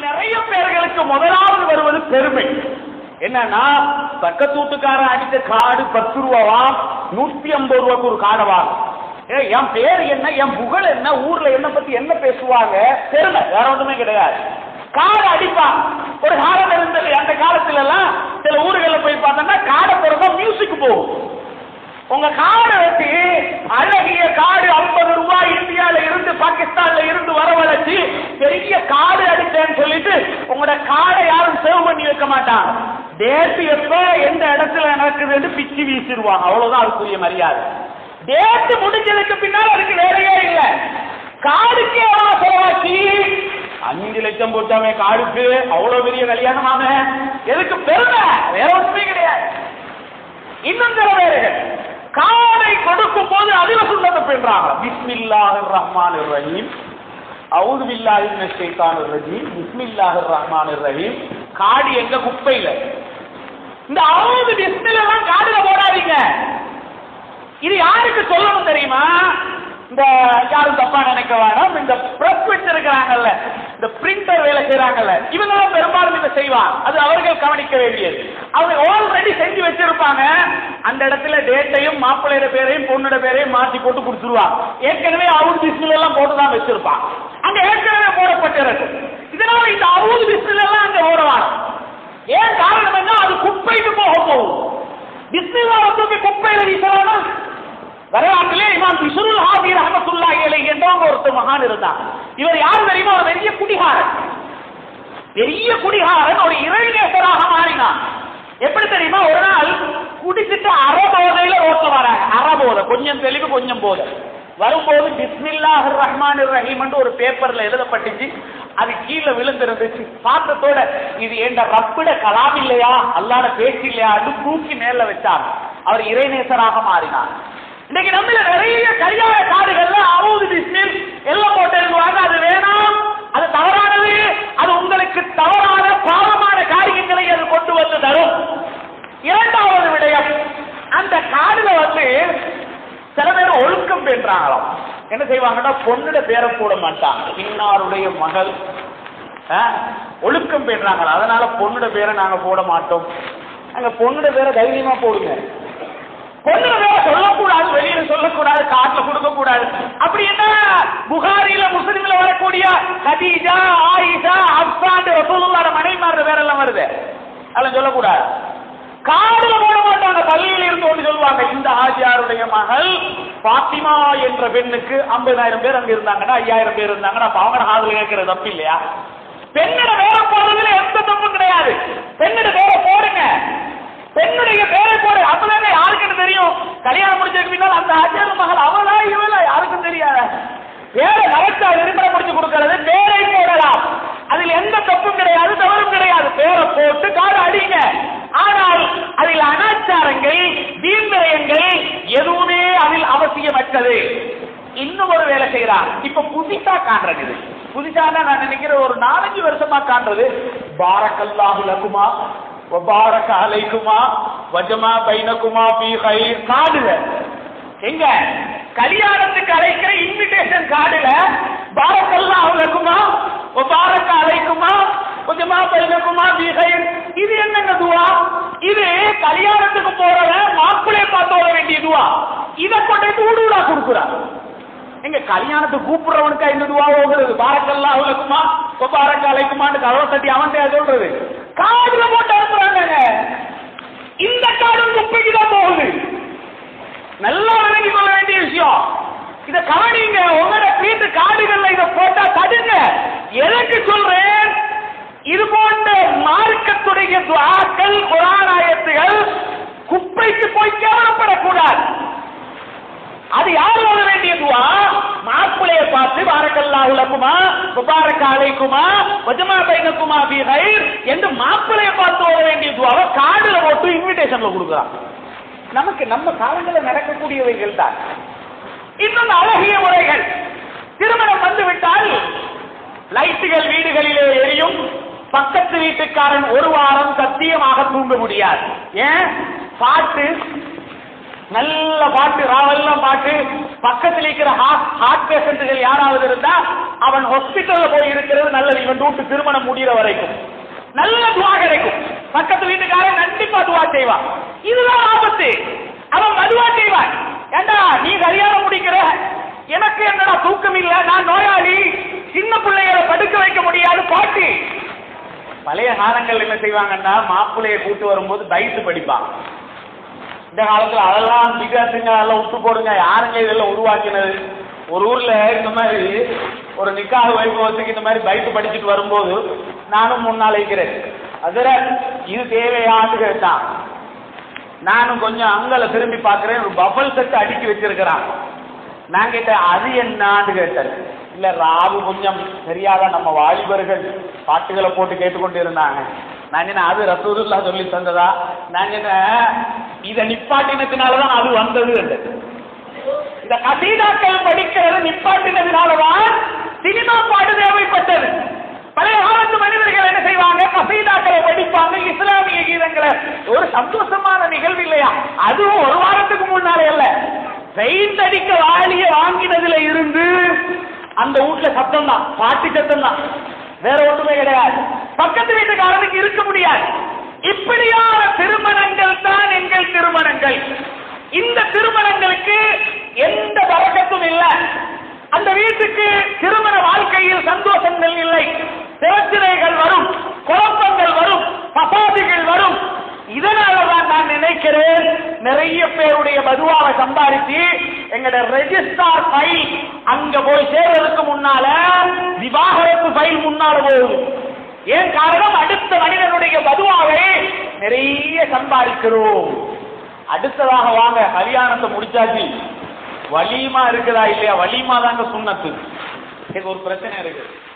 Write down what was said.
நிறைய பேர்களுக்கு முதலாவது வருவது பெருமை என்னன்னா பக்கத்து வீட்டுக்காரன் அடித்த காடு பத்து ரூபாவா நூத்தி ஐம்பது ரூபாய்க்கு ஒரு காடை வாங்கும் ஏ, என் பேர் என்ன என் புகழ் என்ன ஊர்ல என்ன பத்தி என்ன பேசுவாங்க பெருமை வேற ஒண்ணுமே கிடையாது காடை அடிப்பான் ஒரு காலம் இருந்தது அந்த காலத்துல எல்லாம் சில ஊர்கள்ல போய் பார்த்தோம்னா காடை போறப்ப மியூசிக் போகும் உங்க காடை வச்சு அழகிய காடு ஐம்பது ரூபாய் இந்தியால இருந்து பாகிஸ்தான்ல இருந்து வரவழைச்சு பெரிய காடு அடிச்சேன்னு சொல்லிட்டு உங்களோட காடை யாரும் சேவ் பண்ணி வைக்க மாட்டாங்க டேட்டு எப்ப எந்த இடத்துல நடக்குதுன்னு பிச்சு வீசிடுவாங்க அவ்வளவுதான் அதுக்குரிய மரியாதை டேட்டு முடிஞ்சதுக்கு பின்னால் அதுக்கு வேலையே இல்லை காடுக்கு எவ்வளவு செலவாச்சு அஞ்சு லட்சம் போட்டாமே காடுக்கு அவ்வளவு பெரிய கல்யாணமாம எதுக்கு பெருமை வேற ஒன்றுமே கிடையாது இன்னும் சில பேர்கள் காதை கொடுக்கும் போது அதில சுண்ணத்தை பெறாங்க பிஸ்மில்லாஹிர் ரஹ்மானிர் ரஹீம் அவுது பில்லாஹி மினஷ் ஷைத்தானிர் ரஜீம் பிஸ்மில்லாஹிர் ரஹ்மானிர் ரஹீம் காடு எங்க குப்பையில இந்த அவுது பிஸ்மில்லாம் காடுல போடாதீங்க இது யாருக்கு சொல்லணும் தெரியுமா இந்த யாரும் தப்பா நினைக்க வேண்டாம் இந்த பிரஸ் வச்சிருக்கிறாங்கல்ல இந்த பிரிண்டர் வேலை செய்யறாங்கல்ல இவங்க தான் பெரும்பாலும் இதை செய்வாங்க அது அவர்கள் கவனிக்க வேண்டியது அவங்க ஆல்ரெடி செஞ்சு வச்சிருப்பாங்க அந்த இடத்துல டேட்டையும் மாப்பிள்ளையோட பேரையும் பொண்ணோட பேரையும் மாத்தி போட்டு கொடுத்துருவாங்க ஏற்கனவே அவுட் பிஸ்மில் எல்லாம் போட்டு தான் வச்சிருப்பாங்க அங்க ஏற்கனவே போடப்பட்டிருக்கு இதனால இந்த அவுட் பிஸ்மில் எல்லாம் அங்க ஓடுவாங்க ஏன் காரணம் என்ன அது குப்பைக்கு போக போகும் பிஸ்மில்லாவை தூக்கி குப்பையில வீசலாமா வரலாற்றிலே இமாம் பிசுருல் ஹாபி ரஹமத்துல்லாஹி அலைஹி என்றவங்க ஒருத்தர் மகான் இருந்தார் இவர் யார் தெரியுமா ஒரு பெரிய குடிகாரன் பெரிய குடிகாரன் ஒரு இறைநேசராக மாறினான் எப்படி தெரியுமா ஒரு நாள் குடிச்சிட்டு அரை போதையில ரோட்ல வராங்க அரை போதை கொஞ்சம் தெளிவு கொஞ்சம் போதை வரும்போது பிஸ்மில்லாஹ் ரஹ்மான் ரஹீம் ஒரு பேப்பர்ல எழுதப்பட்டுச்சு அது கீழே விழுந்திருந்துச்சு பார்த்தத்தோட இது என்ற ரப்பிட கலாம் இல்லையா அல்லாத பேச்சு இல்லையா தூக்கி மேல வச்சார் அவர் இறைநேசராக மாறினார் இன்னைக்கு நம்மள நிறைய கல்யாண காடுகள்ல அறுபது டிஸ்மில் எல்லாம் போட்டு எழுதுவாங்க அது வேணாம் அது தவறானது அது உங்களுக்கு தவறான பாவமான காரியங்களை அது கொண்டு வந்து தரும் இரண்டாவது விடயம் அந்த காடுல வந்து சில பேர் ஒழுக்கம் பெற்றாங்களாம் என்ன செய்வாங்கன்னா பொண்ணுட பேரை போட மாட்டாங்க இன்னாருடைய மகள் ஆ, ஒழுக்கம் பெற்றாங்களா அதனால பொண்ணுட பேரை நாங்க போட மாட்டோம் அங்க பொண்ணுட பேரை தைரியமா போடுங்க பொண்ணுட பேரை சொல்லக்கூடாது வெளியில சொல்லக்கூடாது காட்டுல கொடுக்க கூடாது அப்படி என்ன புகாரில முஸ்லிம்ல வரக்கூடிய கதீஜா ஆயிஷா அப்சான் ரசூலுல்லாஹ் மனைவிமாரோட பேரெல்லாம் வருது அதெல்லாம் சொல்லக்கூடாது காதுல போட மாட்டாங்க பள்ளியில் இருந்து ஒன்று சொல்லுவாங்க இந்த ஆஜியாருடைய மகள் பாத்திமா என்ற பெண்ணுக்கு ஐம்பதாயிரம் பேர் அங்க இருந்தாங்கன்னா ஐயாயிரம் பேர் இருந்தாங்கன்னா அப்ப அவங்க காதுல கேட்கறது தப்பு இல்லையா பெண்ணோட பேரை போடுறதுல எந்த தப்பும் கிடையாது பெண்ணோட பேரை போடுங்க பெண்ணுடைய பேரை போடு அப்பதானே யாருக்குன்னு தெரியும் கல்யாணம் முடிச்சதுக்கு பின்னால் அந்த ஆஜியார் மகள் அவளா இவளா யாருக்கும் தெரியாத பேரை மறைச்சா விரும்பர முடிச்சு கொடுக்கறது பேரை போடலாம் அதில் எந்த தப்பும் கிடையாது தவறும் கிடையாது பேரை போட்டு காடு அடிங்க ஆனால் அதில் அனாச்சாரங்கள் வீண்விரயங்கள் எதுவுமே அதில் அவசியமற்றது இன்னும் ஒரு வேலை செய்யறான் இப்ப புதுசா காண்றது இது புதுசா நான் நினைக்கிறேன் ஒரு நாலஞ்சு வருஷமா காண்றது பாரக்கல்லாஹு லகுமா வபாரக அலைக்குமா வஜமா பைனகுமா பி ஹைர் காடுல எங்க கல்யாணத்துக்கு அழைக்கிற இன்விடேஷன் கார்டுல பாரக்கல்லாஹு லகுமா வபாரக அலைக்குமா கொஞ்சமா பைனகுமா பி ஹைர் இது என்னங்க துவா இது கல்யாணத்துக்கு போறவன் மாப்பிள்ளைய பார்த்து ஓட வேண்டிய துவா இத கொண்டு ஊடு ஊடா கொடுக்குறான் எங்க கல்யாணத்துக்கு கூப்பிடுறவனுக்கா இந்த துவா ஓடுறது பாரக்கல்லா உலகுமா பாரக்க அழைக்குமான்னு கதவை தட்டி அவன் சொல்றது காதுல போட்டு அனுப்புறாங்க இந்த காடு குப்பைக்கு தான் போகுது நல்லா விளங்கி கொள்ள வேண்டிய விஷயம் இத கவனிங்க உங்களோட வீட்டு காடுகள்ல இத போட்டா தடுங்க எதற்கு சொல்றேன் இது போன்ற மார்க்கத்துடைய துவாக்கள் குரானாயத்துகள் குப்பைக்கு போய் கேவலப்படக்கூடாது அது யார் ஓட வேண்டிய துவா மாப்பிளைய பார்த்து பாரக்கல்லா உலகுமா முபாரக் அலைக்குமா வஜமா பைனக்குமா பி ஹைர் என்று மாப்பிளைய பார்த்து ஓட வேண்டிய துவாவை கார்டுல போட்டு இன்விடேஷன்ல கொடுக்குறான் நமக்கு நம்ம காலங்களில் நடக்கக்கூடியவைகள் தான் இன்னும் அழகிய முறைகள் திருமணம் வந்து விட்டால் லைட்டுகள் வீடுகளிலே எரியும் பக்கத்து வீட்டுக்காரன் ஒரு வாரம் சத்தியமாக தூங்க முடியாது ஏன் பாட்டு நல்ல பாட்டு ராவெல்லாம் பாட்டு பக்கத்தில் இருக்கிற ஹார்ட் பேஷண்ட்டுகள் யாராவது இருந்தா அவன் ஹாஸ்பிட்டல்ல போய் இருக்கிறது நல்லது இவன் வீட்டு திருமணம் முடிகிற வரைக்கும் நல்ல துவா கிடைக்கும் பக்கத்து வீட்டுக்காரன் கண்டிப்பா துவா செய்வான் இதுதான் ஆபத்து அவன் மதுவா செய்வான் ஏண்டா நீ கல்யாணம் முடிக்கிற எனக்கு என்னடா தூக்கம் இல்ல நான் நோயாளி சின்ன பிள்ளைகளை படுக்க வைக்க முடியாது பாட்டு பழைய காலங்கள் என்ன செய்வாங்கன்னா மாப்பிள்ளைய கூட்டு வரும்போது பைத்து படிப்பான் இந்த காலத்துல அதெல்லாம் பிகாசுங்க அதெல்லாம் விட்டு போடுங்க யாருங்க இதெல்லாம் உருவாக்கினது ஒரு ஊர்ல இந்த மாதிரி ஒரு நிக்காக வைபவத்துக்கு இந்த மாதிரி பைத்து படிச்சுட்டு வரும்போது நானும் முன்னால் வைக்கிறேன் அதுல இது தேவையான்னு கேட்டான் நானும் கொஞ்சம் அங்கல திரும்பி பார்க்கிறேன் ஒரு பஃபல் செட் அடுக்கி வச்சிருக்கிறான் நான் கேட்டேன் அது என்னான்னு கேட்டேன் இல்ல ராவு கொஞ்சம் சரியாக நம்ம வாலிபர்கள் பாட்டுகளை போட்டு கேட்டுக்கொண்டு இருந்தாங்க நான் என்ன அது ரசூலுல்லா சொல்லி தந்ததா நான் என்ன இதை நிப்பாட்டினத்தினாலதான் அது வந்தது என்றேன். இந்த கசீதாக்கள் படிக்கிறது நிப்பாட்டினதுனாலதான் சினிமா பாட்டு தேவைப்பட்டது பழைய காலத்து மனிதர்கள் என்ன செய்வாங்க கசீதாக்களை படிப்பாங்க இஸ்லாமிய கீதங்களை ஒரு சந்தோஷமான நிகழ்வு இல்லையா அதுவும் ஒரு வாரத்துக்கு முன்னாலே அல்ல பெயிண்ட் அடிக்க வாளிய வாங்கினதுல இருந்து அந்த வீட்டுல சத்தம் தான் பாட்டு சத்தம் தான் வேற ஒன்றுமே கிடையாது பக்கத்து வீட்டுக்காரனுக்கு இருக்க முடியாது இப்படியான திருமணங்கள் தான் எங்கள் திருமணங்கள் இந்த திருமணங்களுக்கு எந்த வரக்கத்தும் இல்லை அந்த வீட்டுக்கு திருமண வாழ்க்கையில் சந்தோஷங்கள் இல்லை பிரச்சனைகள் வரும் குழப்பங்கள் வரும் பசாதிகள் வரும் இதனாலதான் நான் நினைக்கிறேன் நிறைய பேருடைய மதுவாவை சம்பாதிச்சு எங்கட ரெஜிஸ்டார் ஃபைல் அங்க போய் சேர்றதுக்கு முன்னால விவாகரத்து ஃபைல் முன்னால போகுது ஏன் காரணம் அடுத்த மனிதனுடைய மதுவாவை நிறைய சம்பாதிக்கிறோம் அடுத்ததாக வாங்க கல்யாணத்தை முடிச்சாச்சு வலிமா இருக்குதா இல்லையா வலிமா தாங்க சுண்ணத்து இது ஒரு பிரச்சனை இருக்கு